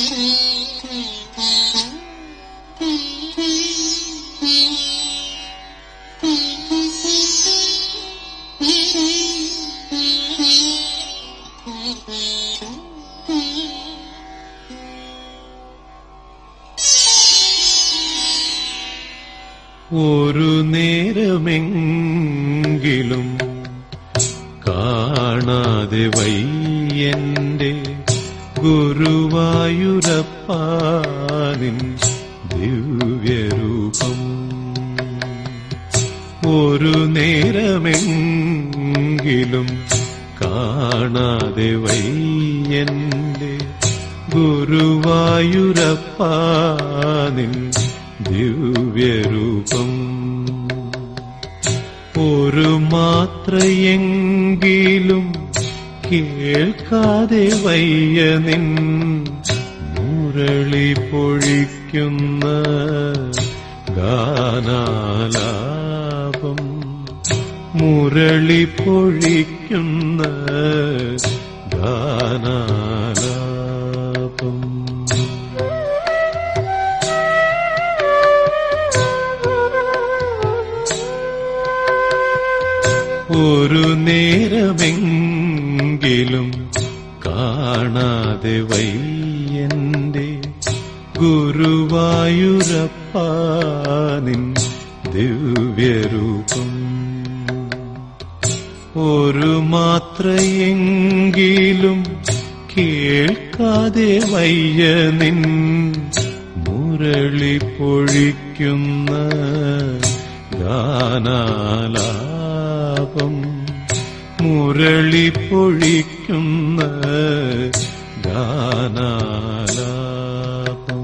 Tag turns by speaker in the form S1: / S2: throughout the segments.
S1: ഒരു നേരമെങ്കിലും കാണാതെ വയ്യന്റെ ഗുരുവായൂരപ്പാനിൻ ദിവ്യരൂപം ഒരു നേരമെങ്കിലും കാണാതെ വയ്യന്റെ ഗുരുവായൂരപ്പാനിൻ ദിവ്യരൂപം ഒരു മാത്രയെങ്കിലും കേൾക്കാതെ വയ്യ നിൻ മുരളി പൊഴിക്കുന്ന ഗാനാലാപം മുരളി പൊഴിക്കുന്ന ഗാനാലാപം ഒരു നേരമെങ്കിലും കാണാതെ വയ്യന്റെ ഗുരുവായൂരപ്പാനിൻ ദിവ്യരൂപം ഒരു മാത്രയെങ്കിലും കേൾക്കാതെ വയ്യ നിൻ മുരളി പൊഴിക്കുന്ന ഗാനാലാപം മുരളി പൊഴിക്കുന്ന ഗാനാലാപം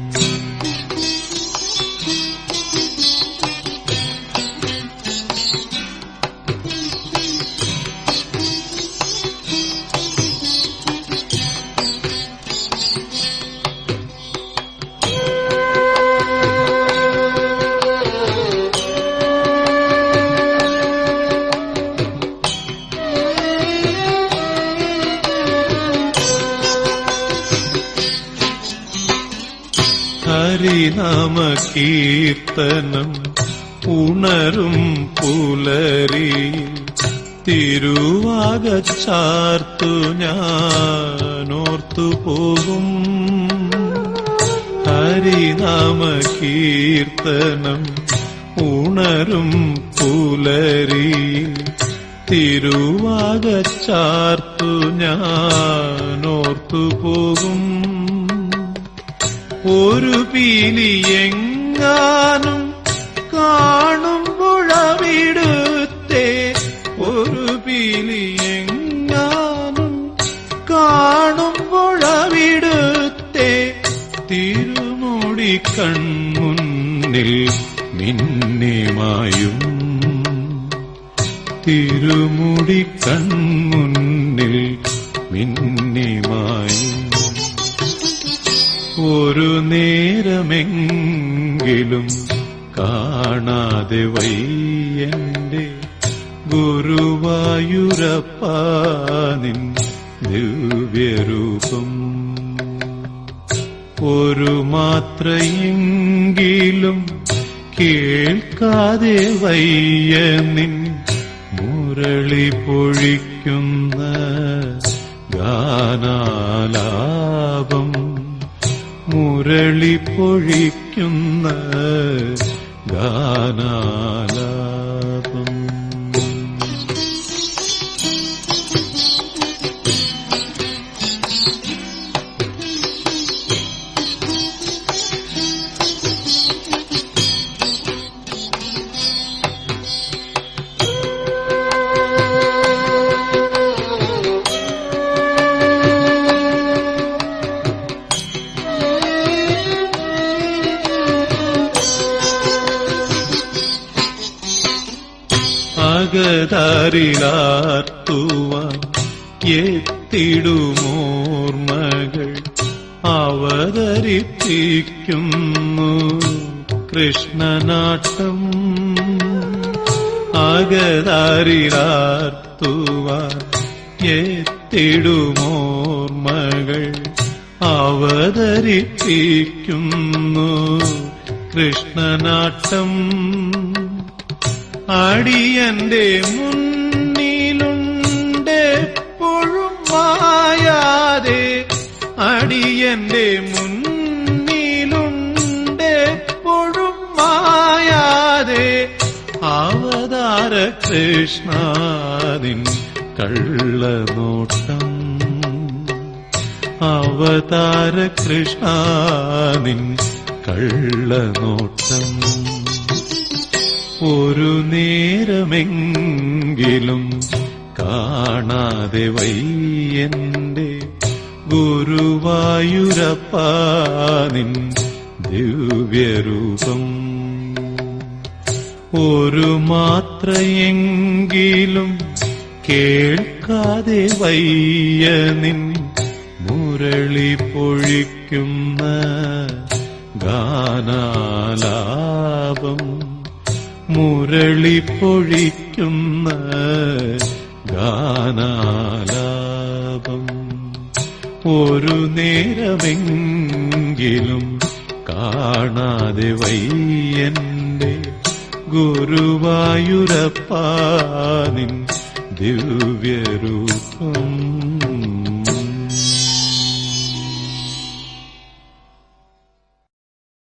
S1: ഹരിനാമ കീർത്തനം ഉണരും പുലരി തിരുവാകച്ചാർത്തു ഞാനോർത്തു പോകും ഹരിനാമ കീർത്തനം ഉണരും പുലരി തിരുവാകച്ചാർത്തു ഞാനോർത്തു പോകും ഒരു പീലിയെങ്ങാനും കാണുമ്പോഴവിടുത്തെ ഒരു പീലിയെങ്ങാനും കാണുമ്പോഴവിടുത്തെ തിരുമുടി കൺമുന്നിൽ മിന്നിമായും തിരുമുടി കൺമുന്നിൽ മിന്നിമായും ഒരു നേരമെങ്കിലും കാണാതെ വയ്യന്റെ ഗുരുവായൂരപ്പാനിൻ ദിവ്യരൂപം ഒരു മാത്രയെങ്കിലും കേൾക്കാതെ വയ്യ നിൻ മുരളി പൊഴിക്കുന്ന ഗാനാലാപം മുരളി പൊഴിക്കുന്ന ഗാനാലാപം അകതാരിലാർത്തുവാൻ എത്തിടുമോർമകൾ അവതരിപ്പിക്കുന്നു കൃഷ്ണനാട്ടം അകതാരിലാർത്തുവാൻ എത്തിടുമോർമകൾ അവതരിപ്പിക്കുന്നു കൃഷ്ണനാട്ടം അടിയന്റെ മുന്നിലുണ്ടെപ്പോഴും മായാതെ അടിയന്റെ മുന്നിലുണ്ടെപ്പോഴും മായാതെ അവതാര കൃഷ്ണാദിൻ കള്ളനോട്ടം അവതാര കൃഷ്ണാദിൻ കള്ളനോട്ടം ഒരു നേരമെങ്കിലും കാണാതെ വയ്യന്റെ ഗുരുവായൂരപ്പാനിൻ ദിവ്യരൂപം ഒരു മാത്രയെങ്കിലും കേൾക്കാതെ വയ്യ നിൻ മുരളി പൊഴിക്കുന്ന ഗാനാലാപം മുരളി പൊഴിക്കുന്ന ഗാനാലാപം ഒരു നേരമെങ്കിലും കാണാതെ വയ്യന്റെ ഗുരുവായൂരപ്പാനിൻ ദിവ്യരൂപം